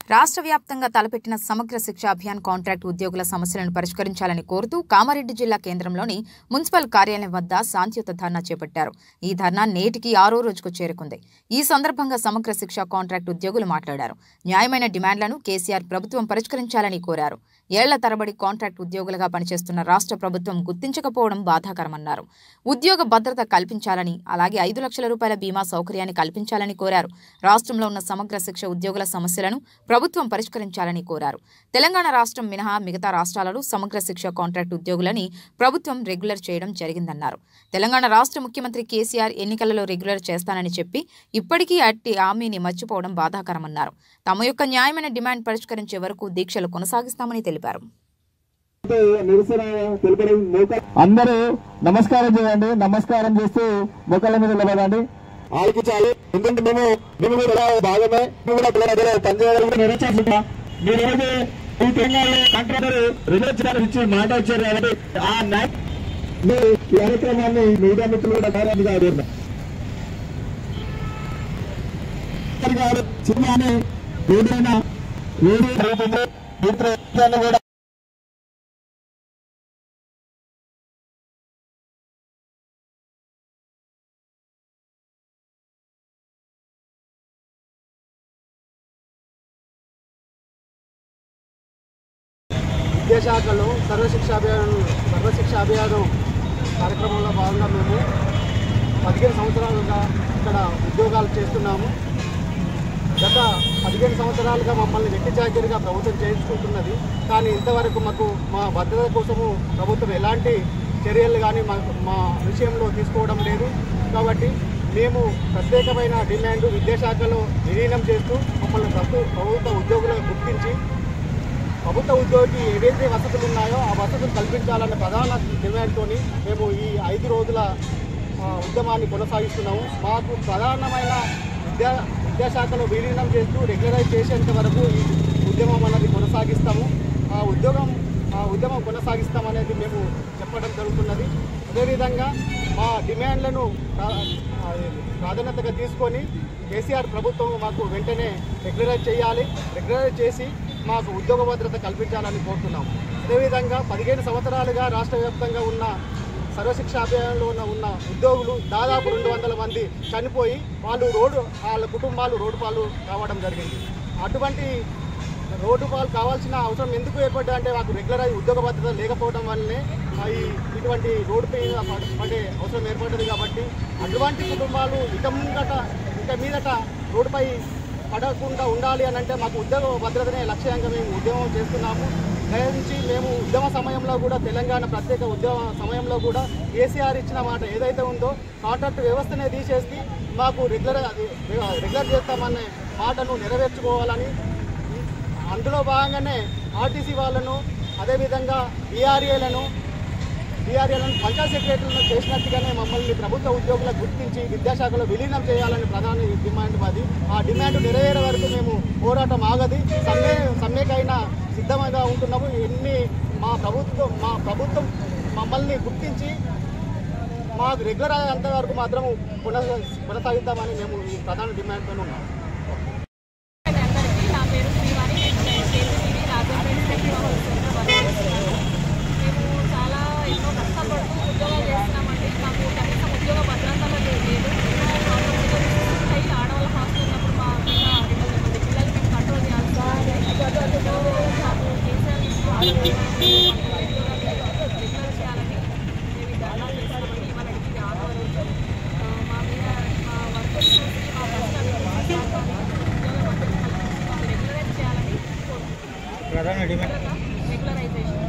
రాష్ట్ర వ్యాప్తంగా తలపెట్టిన సమగ్ర శిక్ష అభియాన్ కాంట్రాక్ట్ ఉద్యోగుల సమస్యలను పరిష్కరించాలని కోరుతూ కామారెడ్డి జిల్లా కేంద్రంలోని మున్సిపల్ కార్యాలయం వద్ద శాంతియుత ధర్నా చేపట్టారు ఈ ధర్నా నేటికి ఆరో రోజుకు చేరుకుంది ఈ సందర్భంగా సమగ్ర శిక్ష కాంట్రాక్ట్ ఉద్యోగులు మాట్లాడారు న్యాయమైన డిమాండ్లను కేసీఆర్ ప్రభుత్వం పరిష్కరించాలని కోరారు ఏళ్ల తరబడి కాంట్రాక్ట్ ఉద్యోగులుగా పనిచేస్తున్న రాష్ట్ర ప్రభుత్వం గుర్తించకపోవడం బాధాకరమన్నారు ఉద్యోగ భద్రత కల్పించాలని అలాగే ఐదు లక్షల రూపాయల బీమా సౌకర్యాన్ని కల్పించాలని కోరారు రాష్ట్రంలో ఉన్న సమగ్ర శిక్ష ఉద్యోగుల సమస్యలను ప్రభుత్వం పరిష్కరించాలని కోరారు తెలంగాణ రాష్ట్రం మినహా మిగతా రాష్ట్రాలలో సమగ్ర శిక్ష కాంట్రాక్ట్ ఉద్యోగులని ప్రభుత్వం రెగ్యులర్ చేయడం జరిగిందన్నారు తెలంగాణ రాష్ట్ర ముఖ్యమంత్రి కేసీఆర్ ఎన్నికలలో రెగ్యులర్ చేస్తానని చెప్పి ఇప్పటికీ అట్టి హామీని మర్చిపోవడం బాధాకరమన్నారు తమ యొక్క న్యాయమైన డిమాండ్ పరిష్కరించే వరకు దీక్షలు కొనసాగిస్తామని తెలిపారు నిరసన తెలపడం మోక అందరూ నమస్కారం చేయండి నమస్కారం చేస్తూ మోకాళ్ళ మీద నిలబడండి ఆలోచించాలి ఎందుకంటే మేము మేము కూడా భాగమే మేము కూడా పిల్లల దగ్గర పనిచేయాలని నిరచన మీరు ఏదైతే ఈ తెలంగాణలో కాంట్రాక్టర్ రిజర్వ్ ఇచ్చి మాట ఇచ్చారు కాబట్టి ఆ న్యాయ మీరు ఈ కార్యక్రమాన్ని మీడియా మిత్రులు కూడా కార్యాన్ని కోరుతున్నాం గారు సినిమాని ఏదైనా ఏది జరుగుతుందో మిత్రులు కూడా విద్యాశాఖలో సర్వశిక్ష అభియాన్ సర్వశిక్ష అభియానం కార్యక్రమంలో భాగంగా మేము పదిహేను సంవత్సరాలుగా ఇక్కడ ఉద్యోగాలు చేస్తున్నాము గత పదిహేను సంవత్సరాలుగా మమ్మల్ని వెట్టి చాకరీగా ప్రభుత్వం చేయించుకుంటున్నది కానీ ఇంతవరకు మాకు మా భద్రత కోసము ప్రభుత్వం ఎలాంటి చర్యలు కానీ మా మా విషయంలో తీసుకోవడం లేదు కాబట్టి మేము ప్రత్యేకమైన డిమాండ్ విద్యాశాఖలో విలీనం చేస్తూ మమ్మల్ని ప్రభు- ప్రభుత్వ ఉద్యోగులుగా గుర్తించి ప్రభుత్వ ఉద్యోగి ఏవైతే వసతులు ఉన్నాయో ఆ వసతులు కల్పించాలన్న ప్రధాన డిమాండ్తో మేము ఈ ఐదు రోజుల ఆ, ఉద్యమాన్ని కొనసాగిస్తున్నాము మాకు ప్రధానమైన విద్యా విద్యాశాఖలో విలీనం చేస్తూ రెగ్యులరైజ్ చేసేంత వరకు ఈ ఉద్యమం అనేది కొనసాగిస్తాము ఆ ఉద్యోగం ఆ ఉద్యమం కొనసాగిస్తామనేది మేము చెప్పడం జరుగుతున్నది అదేవిధంగా మా డిమాండ్లను ప్రా- ఆ, ప్రాధాన్యతగా తీసుకొని కేసీఆర్ ప్రభుత్వం మాకు వెంటనే రెగ్యులరైజ్ చేయాలి రెగ్యులరైజ్ చేసి మాకు ఉద్యోగ భద్రత కల్పించాలని కోరుతున్నాం అదేవిధంగా పదిహేను సంవత్సరాలుగా రాష్ట్ర వ్యాప్తంగా ఉన్న సర్వశిక్ష అభియానంలో ఉన్న ఉన్న ఉద్యోగులు దాదాపు రెండు వందల మంది చనిపోయి వాళ్ళు రోడ్డు వాళ్ళ కుటుంబాలు రోడ్డు పాలు కావడం జరిగింది అటువంటి రోడ్డు పాలు కావాల్సిన అవసరం ఎందుకు ఏర్పడ్డా అంటే మాకు రెగ్యులర్ అయి ఉద్యోగ భద్రత లేకపోవడం వల్లనే ఆ ఈ ఇటువంటి రోడ్డు మీద పడ- పడే అవసరం ఏర్పడ్డది కాబట్టి అటువంటి కుటుంబాలు ఇక ముందట ఇక మీదట రోడ్డుపై పడకుండా ఉండాలి అని అంటే మాకు ఉద్యోగ భద్రతనే లక్ష్యంగా మేము ఉద్యమం చేస్తున్నాము దయించి మేము ఉద్యమ సమయంలో కూడా తెలంగాణ ప్రత్యేక ఉద్యమ సమయంలో కూడా కేసీఆర్ ఇచ్చిన మాట ఏదైతే ఉందో కాంట్రాక్ట్ వ్యవస్థనే తీసేసి మాకు రెగ్యులర్ అది రెగ్యులర్ చేస్తామనే మాటను నెరవేర్చుకోవాలని అందులో భాగంగానే ఆర్టీసీ వాళ్ళను అదేవిధంగా బీఆర్ఏలను బీఆర్ఏలను పంచాయత్ సెక్రటరీలను చేసినట్టుగానే మమ్మల్ని ప్రభుత్వ ఉద్యోగులకు గుర్తించి విద్యాశాఖలో విలీనం చేయాలని ప్రధాన డిమాండ్ మాది ఆ డిమాండ్ నెరవేరే వరకు మేము పోరాటం ఆగది సమ్మె సమ్మెకైనా సిద్ధంగా ఉంటున్నాము ఎన్ని మా ప్రభుత్వం మా ప్రభుత్వం మమ్మల్ని గుర్తించి మాకు రెగ్యులర్ అయ్యేంత వరకు మాత్రం కొనసా కొనసాగిద్దామని మేము ఈ ప్రధాన డిమాండ్తో ఉన్నాం అందరికీ నా పేరు శ్రీవాణి నేను కేసీసీబీ రాజంపేట సెక్టర్ హోల్సేల్గా వర్క్ చేస్తున్నాను మేము చాలా ఎన్నో కష్టపడుతూ ఉద్యోగాలు చేస్తున్నామండి మాకు కనీసం ఉద్యోగ భద్రత లేదు ఉంటాయి ఆడవాళ్ళ హాస్టల్ ఉన్నప్పుడు మా మీద రెండు వందల మంది పిల్లలు మేము కంట్రోల్ చేయాల్సి ఉంటుంది సో మాకు కేసీఆర్ రెగ్యులర్ చేయాలని మేము ధర్నా చేస్తామని మనకి ఇది ఆరో రోజు ఆ, మా మీద మా వర్క్ చూసి మా కష్టాన్ని చూసి ఉద్యోగ భద్రత కల్పించి మాకు రెగ్యులరైజ్ చేయాలని కోరుకుంటున్నాను రెగ్యులరైజేషన్